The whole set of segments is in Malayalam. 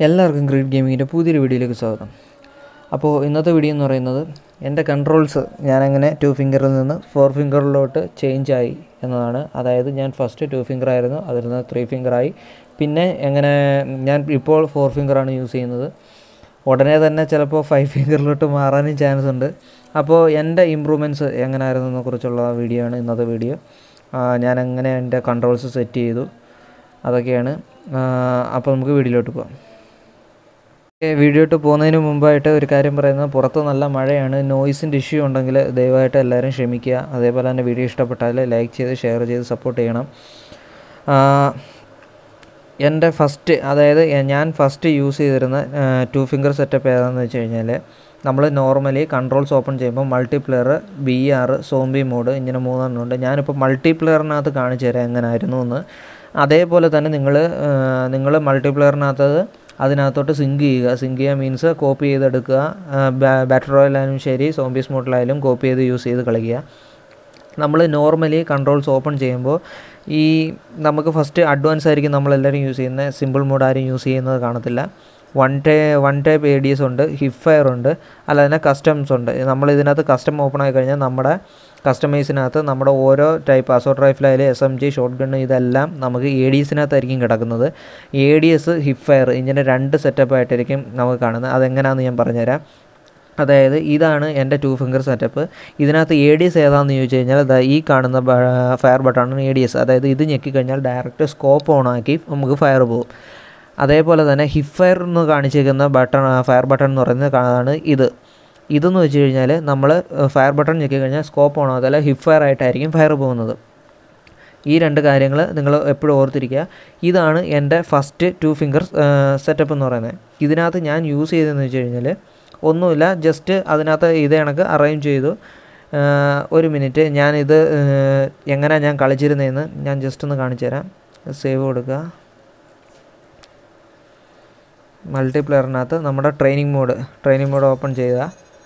എല്ലാവർക്കും ഗ്രീഡ് ഗെയിമിങ്ങിൻ്റെ പുതിയൊരു വീഡിയോയിലേക്ക് സ്വാഗതം അപ്പോൾ ഇന്നത്തെ വീഡിയോ എന്ന് പറയുന്നത് എൻ്റെ കൺട്രോൾസ് ഞാനങ്ങനെ ടു ഫിംഗറിൽ നിന്ന് ഫോർ ഫിംഗറിലോട്ട് ചേഞ്ച് ആയി എന്നതാണ് അതായത് ഞാൻ ഫസ്റ്റ് ടു ഫിംഗർ ആയിരുന്നു അതിൽ നിന്ന് ത്രീ ഫിംഗറായി പിന്നെ എങ്ങനെ ഞാൻ ഇപ്പോൾ ഫോർ ഫിംഗറാണ് യൂസ് ചെയ്യുന്നത് ഉടനെ തന്നെ ചിലപ്പോൾ ഫൈവ് ഫിംഗറിലോട്ട് മാറാനും ചാൻസ് ഉണ്ട് അപ്പോൾ എൻ്റെ ഇമ്പ്രൂവ്മെൻറ്റ്സ് എങ്ങനെയായിരുന്നതിനെ കുറിച്ചുള്ള വീഡിയോ ആണ് ഇന്നത്തെ വീഡിയോ ഞാൻ എങ്ങനെ എൻ്റെ കൺട്രോൾസ് സെറ്റ് ചെയ്തു അതൊക്കെയാണ് അപ്പോൾ നമുക്ക് വീഡിയോയിലോട്ട് പോകാം വീഡിയോട്ട് പോകുന്നതിന് മുമ്പായിട്ട് ഒരു കാര്യം പറയുന്നത് പുറത്ത് നല്ല മഴയാണ് നോയ്സിൻ്റെ ഇഷ്യൂ ഉണ്ടെങ്കിൽ ദയവായിട്ട് എല്ലാവരും ക്ഷമിക്കുക അതേപോലെ തന്നെ വീഡിയോ ഇഷ്ടപ്പെട്ടാൽ ലൈക്ക് ചെയ്ത് ഷെയർ ചെയ്ത് സപ്പോർട്ട് ചെയ്യണം എൻ്റെ ഫസ്റ്റ് അതായത് ഞാൻ ഫസ്റ്റ് യൂസ് ചെയ്തിരുന്ന ടു ഫിംഗർ സെറ്റപ്പ് ഏതാണെന്ന് വെച്ച് കഴിഞ്ഞാൽ നമ്മൾ നോർമലി കൺട്രോൾസ് ഓപ്പൺ ചെയ്യുമ്പോൾ multiplayer B R zombie mode ഇങ്ങനെ മൂന്നെണ്ണം ഉണ്ട് ഞാനിപ്പോൾ മൾട്ടിപ്ലെയറിനകത്ത് കാണിച്ചു തരാം എങ്ങനെയായിരുന്നു എന്ന് അതേപോലെ തന്നെ നിങ്ങൾ നിങ്ങൾ മൾട്ടിപ്ലെയറിനകത്ത് അതിനകത്തോട്ട് സിങ്ക് ചെയ്യുക സിങ്ക് ചെയ്യുക മീൻസ് കോപ്പി ചെയ്തെടുക്കുക ബാറ്റർ റോയിലായാലും ശരി സോംബീസ് മോഡിലായാലും കോപ്പി ചെയ്ത് യൂസ് ചെയ്ത് കളിക്കുക നമ്മൾ നോർമലി കൺട്രോൾസ് ഓപ്പൺ ചെയ്യുമ്പോൾ ഈ നമുക്ക് ഫസ്റ്റ് അഡ്വാൻസ് ആയിരിക്കും നമ്മളെല്ലാവരും യൂസ് ചെയ്യുന്നത് സിമ്പിൾ മോഡ് ആരും യൂസ് ചെയ്യുന്നത് കാണത്തില്ല വൺ ടൈ one type A D S ഉണ്ട് ഹിപ്പ് ഫയർ ഉണ്ട് അല്ലാതെ തന്നെ കസ്റ്റംസ് ഉണ്ട് നമ്മൾ ഇതിനകത്ത് കസ്റ്റം ഓപ്പൺ ആയി കഴിഞ്ഞാൽ നമ്മുടെ കസ്റ്റമൈസിനകത്ത് നമ്മുടെ ഓരോ ടൈപ്പ് അസോട്ട് റൈഫിലായാലും S M G shot gun ഇതെല്ലാം നമുക്ക് എ ഡി എസിനകത്തായിരിക്കും കിടക്കുന്നത് A D S hip fire ഇങ്ങനെ രണ്ട് സെറ്റപ്പ് ആയിട്ടായിരിക്കും നമുക്ക് കാണുന്നത് അതെങ്ങനെയാണെന്ന് ഞാൻ പറഞ്ഞുതരാം അതായത് ഇതാണ് എൻ്റെ ടു ഫിംഗർ സെറ്റപ്പ് ഇതിനകത്ത് എ ഡി എസ് ഏതാണെന്ന് ചോദിച്ചു കഴിഞ്ഞാൽ ഈ കാണുന്ന ഫയർ ബട്ടണാണ് എ ഡി എസ് അതായത് ഇത് ഞെക്കിക്കഴിഞ്ഞാൽ ഡയറക്റ്റ് സ്കോപ്പ് ഓൺ ആക്കി നമുക്ക് ഫയർ പോകും അതേപോലെ തന്നെ ഹിപ്പ് ഫയർ എന്ന് കാണിച്ചിരിക്കുന്ന ബട്ടൺ ഫയർ ബട്ടൺ എന്ന് പറയുന്നത് ആണ് ഇത് ഇതെന്ന് വെച്ച് കഴിഞ്ഞാൽ നമ്മൾ ഫയർ ബട്ടൺ ഞെക്കി കഴിഞ്ഞാൽ സ്കോപ്പ് ഓൺ ആകത്തല്ല ഹിപ്പ് ഫയർ ആയിട്ടായിരിക്കും ഫയർ പോകുന്നത് ഈ രണ്ട് കാര്യങ്ങൾ നിങ്ങൾ എപ്പോഴും ഓർത്തിരിക്കുക ഇതാണ് എൻ്റെ ഫസ്റ്റ് ടു ഫിംഗർ സെറ്റപ്പ് എന്ന് പറയുന്നത് ഇതിനകത്ത് ഞാൻ യൂസ് ചെയ്തതെന്ന് വെച്ച് കഴിഞ്ഞാൽ ഒന്നുമില്ല ജസ്റ്റ് അതിനകത്ത് ഇതേ കണക്ക് അറേഞ്ച് ചെയ്തു ഒരു മിനിറ്റ് ഞാനിത് എങ്ങനെയാണ് ഞാൻ കളിച്ചിരുന്നതെന്ന് ഞാൻ ജസ്റ്റ് ഒന്ന് കാണിച്ചു തരാം സേവ് കൊടുക്കുക മൾട്ടിപ്ലെയറിനകത്ത് നമ്മുടെ training mode training mode open ചെയ്യുക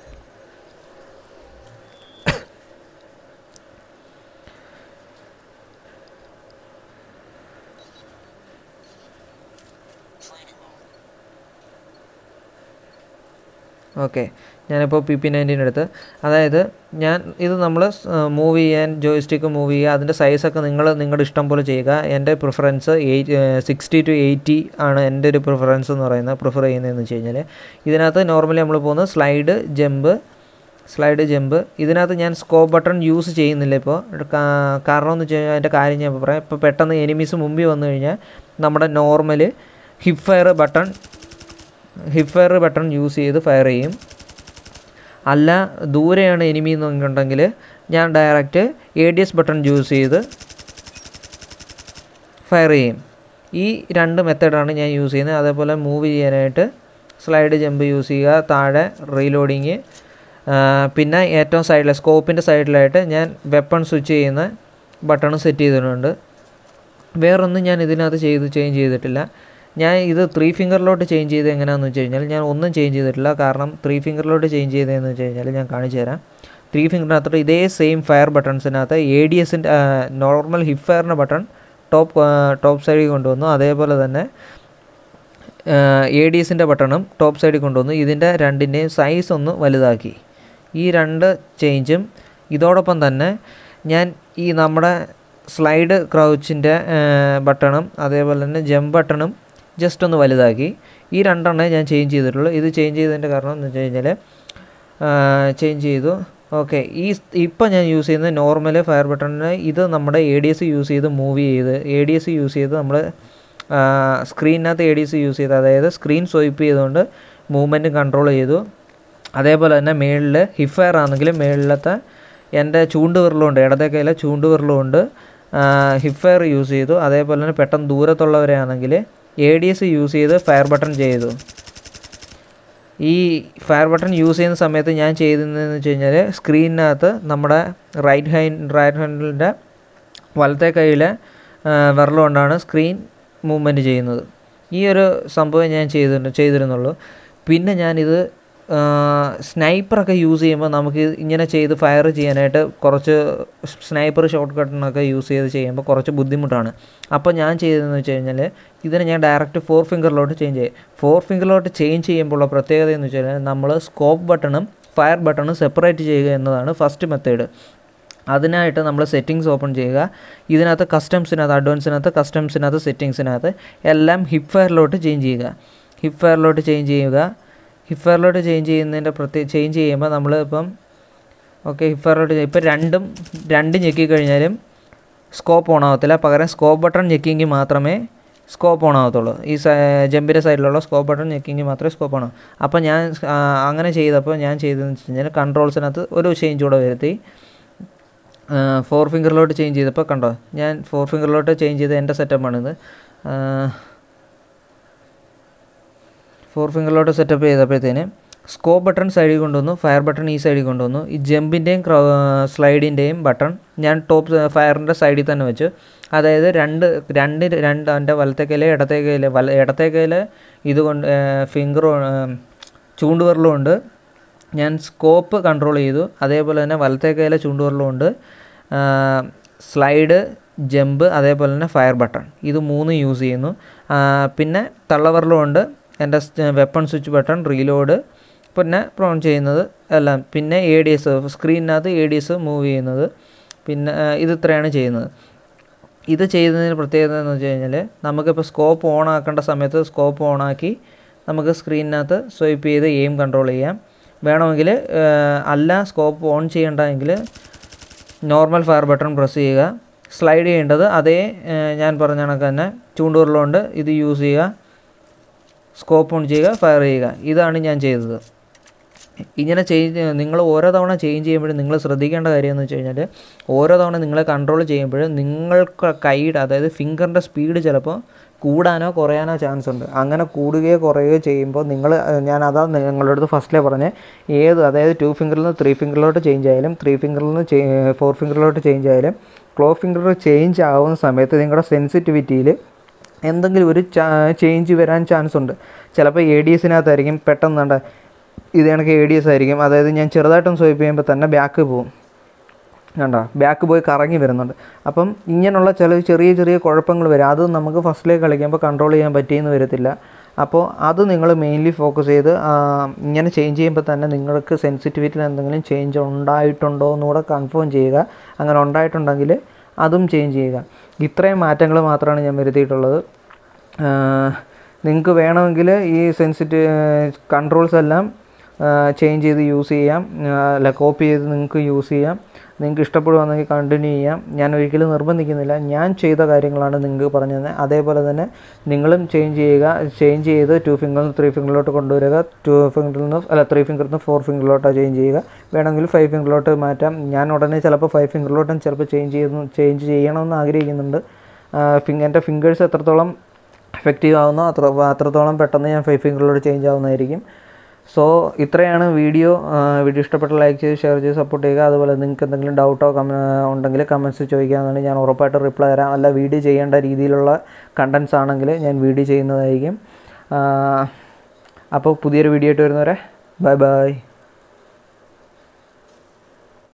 ഓക്കെ ഞാനിപ്പോൾ പി പി നയൻറ്റീൻ എടുത്ത് അതായത് ഞാൻ ഇത് നമ്മൾ മൂവ് ചെയ്യാൻ ജോയിസ്റ്റിക്ക് മൂവ് ചെയ്യുക അതിൻ്റെ സൈസൊക്കെ നിങ്ങൾ നിങ്ങളുടെ ഇഷ്ടം പോലെ ചെയ്യുക എൻ്റെ preference eight sixty two eighty ആണ് എൻ്റെ ഒരു പ്രിഫറൻസ് എന്ന് പറയുന്നത് പ്രിഫർ ചെയ്യുന്നതെന്ന് വെച്ച് കഴിഞ്ഞാൽ ഇതിനകത്ത് നോർമലി നമ്മൾ പോകുന്നത് സ്ലൈഡ് ജമ്പ് സ്ലൈഡ് ജമ്പ് ഇതിനകത്ത് ഞാൻ സ്കോപ്പ് ബട്ടൺ യൂസ് ചെയ്യുന്നില്ല ഇപ്പോൾ കാരണം എന്ന് വെച്ച് കഴിഞ്ഞാൽ അതിൻ്റെ കാര്യം ഞാൻ പറയാം ഇപ്പോൾ പെട്ടെന്ന് എനിമീസ് മുമ്പിൽ വന്നു കഴിഞ്ഞാൽ നമ്മുടെ normal hip fire button hip fire button use ചെയ്ത് ഫയർ ചെയ്യും അല്ല ദൂരെയാണ് എനിമി എന്നുണ്ടെങ്കിൽ ഞാൻ direct A D S button use ചെയ്ത് ഫയർ ചെയ്യും ഈ രണ്ട് മെത്തേഡാണ് ഞാൻ യൂസ് ചെയ്യുന്നത് അതേപോലെ മൂവ് ചെയ്യാനായിട്ട് സ്ലൈഡ് ജമ്പ് യൂസ് ചെയ്യുക താഴെ റീലോഡിങ് പിന്നെ ഏറ്റവും സൈഡിൽ സ്കോപ്പിൻ്റെ സൈഡിലായിട്ട് ഞാൻ വെപ്പൺ സ്വിച്ച് ചെയ്യുന്ന ബട്ടൺ സെറ്റ് ചെയ്തിട്ടുണ്ട് വേറൊന്നും ഞാൻ ഇതിനകത്ത് ചെയ്ത് ചേഞ്ച് ചെയ്തിട്ടില്ല ഞാൻ ഇത് ത്രീ ഫിംഗറിലോട്ട് ചേഞ്ച് ചെയ്ത് എങ്ങനെയാണെന്ന് വെച്ച് കഴിഞ്ഞാൽ ഞാൻ ഒന്നും ചേഞ്ച് ചെയ്തിട്ടില്ല കാരണം ത്രീ ഫിംഗറിലോട്ട് ചേഞ്ച് ചെയ്തതെന്ന് വെച്ച് കഴിഞ്ഞാൽ ഞാൻ കാണിച്ചു തരാം ത്രീ ഫിംഗറിനകത്തോട്ട് ഇതേ സെയിം ഫയർ ബട്ടൺസിനകത്ത് എ ഡി എസിൻ്റെ നോർമൽ ഹിപ്പ് ഫയറിൻ്റെ ബട്ടൺ ടോപ്പ് ടോപ്പ് സൈഡിൽ കൊണ്ടുവന്നു അതേപോലെ തന്നെ എ ഡി എസിൻ്റെ ബട്ടണും ടോപ്പ് സൈഡിൽ കൊണ്ടുവന്നു ഇതിൻ്റെ രണ്ടിൻ്റെയും സൈസ് ഒന്ന് വലുതാക്കി ഈ രണ്ട് ചേഞ്ചും ഇതോടൊപ്പം തന്നെ ഞാൻ ഈ നമ്മുടെ സ്ലൈഡ് ക്രൗച്ചിൻ്റെ ബട്ടണും അതേപോലെ തന്നെ ജമ്പ് ബട്ടണും ജസ്റ്റ് ഒന്ന് വലുതാക്കി ഈ രണ്ടെണ്ണേ ഞാൻ ചേഞ്ച് ചെയ്തിട്ടുള്ളൂ ഇത് ചേഞ്ച് ചെയ്തതിൻ്റെ കാരണം എന്ന് വെച്ച് കഴിഞ്ഞാൽ ചേഞ്ച് ചെയ്തു ഓക്കെ ഈ ഇപ്പോൾ ഞാൻ യൂസ് ചെയ്യുന്നത് നോർമൽ ഫയർ ബട്ടണിന് ഇത് നമ്മുടെ എ ഡി എസ് യൂസ് ചെയ്ത് മൂവ് ചെയ്ത് എ ഡി എസ് യൂസ് ചെയ്ത് നമ്മൾ സ്ക്രീനിനകത്ത് എ ഡി എസ് യൂസ് ചെയ്ത് അതായത് സ്ക്രീൻ സ്വൈപ്പ് ചെയ്തുകൊണ്ട് മൂവ്മെൻറ്റ് കൺട്രോൾ ചെയ്തു അതേപോലെ തന്നെ മേളിൽ ഹിപ്പ് ഫയർ ആണെങ്കിൽ മേളിലത്തെ എൻ്റെ ചൂണ്ട് വിരലുണ്ട് ഇടത്തെ കയ്യിലെ ചൂണ്ട് വിരലുണ്ട് ഹിപ്പ് ഫയർ യൂസ് ചെയ്തു അതേപോലെ തന്നെ പെട്ടെന്ന് ദൂരത്തുള്ളവരാണെങ്കിൽ എ ഡി എസ് യൂസ് ചെയ്ത് ഫയർ ബട്ടൺ ചെയ്തു ഈ ഫയർ ബട്ടൺ യൂസ് ചെയ്യുന്ന സമയത്ത് ഞാൻ ചെയ്തതെന്ന് വെച്ച് കഴിഞ്ഞാൽ സ്ക്രീനിനകത്ത് നമ്മുടെ റൈറ്റ് ഹാൻഡ് റൈറ്റ് ഹാൻഡിൻ്റെ വലത്തെ കൈയിലെ വിരലുകൊണ്ടാണ് സ്ക്രീൻ മൂവ്മെൻറ്റ് ചെയ്യുന്നത് ഈ ഒരു സംഭവം ഞാൻ ചെയ്തിട്ടുണ്ട് ചെയ്തിരുന്നുള്ളൂ പിന്നെ ഞാനിത് സ്നൈപ്പറൊക്കെ യൂസ് ചെയ്യുമ്പോൾ നമുക്ക് ഇങ്ങനെ ചെയ്ത് ഫയർ ചെയ്യാനായിട്ട് കുറച്ച് സ്നൈപ്പർ ഷോർട്ട് കട്ടിനൊക്കെ യൂസ് ചെയ്ത് ചെയ്യുമ്പോൾ കുറച്ച് ബുദ്ധിമുട്ടാണ് അപ്പോൾ ഞാൻ ചെയ്തതെന്ന് വെച്ച് കഴിഞ്ഞാൽ ഇതിനെ ഞാൻ ഡയറക്റ്റ് ഫോർ ഫിംഗറിലോട്ട് ചേഞ്ച് ചെയ്യും ഫോർ ഫിംഗറിലോട്ട് ചേഞ്ച് ചെയ്യുമ്പോൾ ഉള്ള പ്രത്യേകത എന്ന് വെച്ച് കഴിഞ്ഞാൽ നമ്മൾ സ്കോപ്പ് ബട്ടണും ഫയർ ബട്ടണും സെപ്പറേറ്റ് ചെയ്യുക എന്നതാണ് ഫസ്റ്റ് മെത്തേഡ് അതിനായിട്ട് നമ്മൾ സെറ്റിങ്സ് ഓപ്പൺ ചെയ്യുക ഇതിനകത്ത് കസ്റ്റംസിനകത്ത് അഡ്വാൻസിനകത്ത് കസ്റ്റംസിനകത്ത് സെറ്റിങ്സിനകത്ത് എല്ലാം ഹിപ്പ് ഫയറിലോട്ട് ചേഞ്ച് ചെയ്യുക ഹിപ്പ് ഫയറിലോട്ട് ചേഞ്ച് ചെയ്യുക ഹിപ്പ് ഫയറിലോട്ട് ചേഞ്ച് ചെയ്യുന്നതിൻ്റെ പ്രത്യേക ചേഞ്ച് ചെയ്യുമ്പോൾ നമ്മൾ ഇപ്പം ഓക്കെ ഹിപ്പ് ഫയറിലോട്ട് ഇപ്പം രണ്ടും രണ്ട് ഞെക്കി കഴിഞ്ഞാലും സ്കോപ്പ് ഓൺ ആവത്തില്ല പകരം സ്കോപ്പ് ബട്ടൺ ഞെക്കിയെങ്കിൽ മാത്രമേ സ്കോപ്പ് ഓൺ ആവത്തുള്ളൂ ഈ ജമ്പിൻ്റെ സൈഡിലുള്ള സ്കോപ്പ് ബട്ടൺ ഞെക്കിയെങ്കിൽ മാത്രമേ സ്കോപ്പ് ഓൺ ആവും അപ്പോൾ ഞാൻ ആ, അങ്ങനെ ചെയ്തപ്പോൾ ഞാൻ ചെയ്തതെന്ന് വെച്ച് കഴിഞ്ഞാൽ കൺട്രോൾസിനകത്ത് ഒരു ചേഞ്ച് കൂടെ വരുത്തി ഫോർ ഫിംഗറിലോട്ട് ചേഞ്ച് ചെയ്തപ്പോൾ കണ്ടോ ഞാൻ ഫോർ ഫിംഗറിലോട്ട് ചേഞ്ച് ചെയ്ത എൻ്റെ സെറ്റപ്പാണിത് ഫോർ ഫിംഗറിലോട്ട് സെറ്റപ്പ് ചെയ്തപ്പോഴത്തേന് സ്കോപ്പ് ബട്ടൺ സൈഡിൽ കൊണ്ടുവന്നു ഫയർ ബട്ടൺ ഈ സൈഡിൽ കൊണ്ടുവന്നു ഈ ജമ്പിൻ്റെയും സ്ലൈഡിൻ്റെയും ബട്ടൺ ഞാൻ ടോപ്പ് ഫയറിൻ്റെ സൈഡിൽ തന്നെ വെച്ചു അതായത് രണ്ട് രണ്ട് രണ്ട് എൻ്റെ വലത്തെ കയ്യിലെ ഇടത്തെ കയ്യിലെ വല ഇടത്തെ കയ്യിലെ ഇതുകൊണ്ട് ഫിംഗർ ചൂണ്ടുവിരലും ഉണ്ട് ഞാൻ സ്കോപ്പ് കൺട്രോൾ ചെയ്തു അതേപോലെ തന്നെ വലത്തെ കയ്യിലെ ചൂണ്ടുവിരലും ഉണ്ട് സ്ലൈഡ് ജമ്പ് അതേപോലെ തന്നെ ഫയർ ബട്ടൺ ഇത് മൂന്ന് യൂസ് ചെയ്യുന്നു ആ, പിന്നെ തള്ളവിരലും ഉണ്ട് എൻ്റെ വെപ്പൺ സ്വിച്ച് ബട്ടൺ റീലോഡ് പിന്നെ പ്രോൺ ചെയ്യുന്നത് എല്ലാം പിന്നെ എ ഡി എസ് സ്ക്രീനിനകത്ത് എ ഡി എസ് മൂവ് ചെയ്യുന്നത് പിന്നെ ആ, ഇത് ഇത്രയാണ് ചെയ്യുന്നത് ഇത് ചെയ്യുന്നതിന് പ്രത്യേകത എന്ന് വെച്ച് കഴിഞ്ഞാൽ നമുക്കിപ്പോൾ സ്കോപ്പ് ഓൺ ആക്കേണ്ട സമയത്ത് സ്കോപ്പ് ഓൺ ആക്കി നമുക്ക് സ്ക്രീനിനകത്ത് സ്വൈപ്പ് ചെയ്ത് എയിം കൺട്രോൾ ചെയ്യാം വേണമെങ്കിൽ അല്ല സ്കോപ്പ് ഓൺ ചെയ്യേണ്ടതെങ്കിൽ നോർമൽ ഫയർ ബട്ടൺ പ്രസ് ചെയ്യുക സ്ലൈഡ് ചെയ്യേണ്ടത് അതേ ഏഹ്, ഞാൻ പറഞ്ഞ കണക്ക് തന്നെ ചൂണ്ടുവിരലുകൊണ്ട് ഇത് യൂസ് ചെയ്യുക സ്കോപ്പ് ഓൺ ചെയ്യുക ഫയർ ചെയ്യുക ഇതാണ് ഞാൻ ചെയ്തത് ഇങ്ങനെ ചേഞ്ച് നിങ്ങൾ ഓരോ തവണ ചേഞ്ച് ചെയ്യുമ്പോഴും നിങ്ങൾ ശ്രദ്ധിക്കേണ്ട കാര്യം എന്ന് വെച്ച് കഴിഞ്ഞാൽ ഓരോ തവണ നിങ്ങളെ കൺട്രോൾ ചെയ്യുമ്പോൾ നിങ്ങൾക്ക് കൈയുടെ അതായത് ഫിംഗറിൻ്റെ സ്പീഡ് ചിലപ്പോൾ കൂടാനോ കുറയാനോ ചാൻസ് ഉണ്ട് അങ്ങനെ കൂടുകയോ കുറയുകയോ ചെയ്യുമ്പോൾ നിങ്ങൾ ഞാൻ അതാ നിങ്ങളുടെ അടുത്ത് ഫസ്റ്റിലേ പറഞ്ഞേ ഏത് അതായത് ടു ഫിംഗറിൽ നിന്ന് ത്രീ ഫിംഗറിലോട്ട് ചേഞ്ച് ആയാലും ത്രീ ഫിംഗറിൽ നിന്ന് ഫോർ ഫിംഗറിലോട്ട് ചേഞ്ച് ആയാലും ക്ലോ ഫിംഗർ ചേഞ്ച് ആവുന്ന സമയത്ത് നിങ്ങളുടെ സെൻസിറ്റിവിറ്റിയിൽ എന്തെങ്കിലും ഒരു ചേഞ്ച് വരാൻ ചാൻസ് ഉണ്ട് ചിലപ്പോൾ എ ഡി എസിനകത്തായിരിക്കും പെട്ടെന്ന് കണ്ട ഇത് കണക്ക് എ ഡി എസ് ആയിരിക്കും അതായത് ഞാൻ ചെറുതായിട്ടൊന്ന് സ്വൈപ്പ് ചെയ്യുമ്പോൾ തന്നെ ബാക്ക് പോകും കണ്ടോ ബാക്ക് പോയി കറങ്ങി വരുന്നുണ്ട് അപ്പം ഇങ്ങനെയുള്ള ചില ചെറിയ ചെറിയ കുഴപ്പങ്ങൾ വരും അത് നമുക്ക് ഫസ്റ്റിലേക്ക് കളിക്കുമ്പോൾ കൺട്രോൾ ചെയ്യാൻ പറ്റിയെന്ന് വരത്തില്ല അപ്പോൾ അത് നിങ്ങൾ മെയിൻലി ഫോക്കസ് ചെയ്ത് ആ, ഇങ്ങനെ ചേഞ്ച് ചെയ്യുമ്പോൾ തന്നെ നിങ്ങൾക്ക് സെൻസിറ്റിവിറ്റിയിൽ എന്തെങ്കിലും ചേഞ്ച് ഉണ്ടായിട്ടുണ്ടോ എന്നുകൂടെ കൺഫേം ചെയ്യുക അങ്ങനെ ഉണ്ടായിട്ടുണ്ടെങ്കിൽ അതും ചേഞ്ച് ചെയ്യുക ഇത്രയും മാറ്റങ്ങൾ മാത്രമാണ് ഞാൻ വരുത്തിയിട്ടുള്ളത് നിങ്ങൾക്ക് വേണമെങ്കിൽ ഈ സെൻസിറ്റീവ് കൺട്രോൾസ് എല്ലാം ചേഞ്ച് ചെയ്ത് യൂസ് ചെയ്യാം ആ, അല്ല കോപ്പി ചെയ്ത് നിങ്ങൾക്ക് യൂസ് ചെയ്യാം നിങ്ങൾക്ക് ഇഷ്ടപ്പെടുവാണെങ്കിൽ കണ്ടിന്യൂ ചെയ്യാം ഞാൻ ഒരിക്കലും നിർബന്ധിക്കുന്നില്ല ഞാൻ ചെയ്ത കാര്യങ്ങളാണ് നിങ്ങൾക്ക് പറഞ്ഞു തന്നെ അതേപോലെ തന്നെ നിങ്ങളും ചേഞ്ച് ചെയ്യുക ചേഞ്ച് ചെയ്ത് ടു ഫിംഗറിൽ നിന്ന് ത്രീ ഫിംഗറിലോട്ട് കൊണ്ടുവരിക ടു ഫിംഗറിൽ നിന്ന് അല്ല ത്രീ ഫിംഗറിൽ നിന്ന് ഫോർ ഫിംഗറിലോട്ട് ചേഞ്ച് ചെയ്യുക വേണമെങ്കിൽ ഫൈവ് ഫിംഗറിലോട്ട് മാറ്റാം ഞാൻ ഉടനെ ചിലപ്പോൾ ഫൈവ് ഫിംഗറിലോട്ടും ചിലപ്പോൾ ചേഞ്ച് ചെയ്യുന്നു ചേഞ്ച് ചെയ്യണമെന്ന് ആഗ്രഹിക്കുന്നുണ്ട് ഫിംഗ് എൻ്റെ ഫിംഗേഴ്സ് എത്രത്തോളം എഫക്റ്റീവ് ആവുന്നോ അത്ര അത്രത്തോളം പെട്ടെന്ന് ഞാൻ ഫൈവ് ഫിംഗറിലോട്ട് ചേഞ്ച് ആവുന്നതായിരിക്കും സോ ഇത്രയാണ് വീഡിയോ വീഡിയോ ഇഷ്ടപ്പെട്ട ലൈക്ക് ചെയ്ത് ഷെയർ ചെയ്ത് സപ്പോർട്ട് ചെയ്യുക അതുപോലെ നിങ്ങൾക്ക് എന്തെങ്കിലും ഡൗട്ടോ കമ ഉണ്ടെങ്കിൽ കമൻറ്റ്സ് ചോദിക്കാമെന്നാണ് ഞാൻ ഉറപ്പായിട്ട് റിപ്ലൈ തരാം അല്ല വീഡിയോ ചെയ്യേണ്ട രീതിയിലുള്ള കണ്ടൻസ് ആണെങ്കിൽ ഞാൻ വീഡിയോ ചെയ്യുന്നതായിരിക്കും അപ്പോൾ പുതിയൊരു വീഡിയോ ആയിട്ട് വരുന്നവരെ ബൈ ബൈ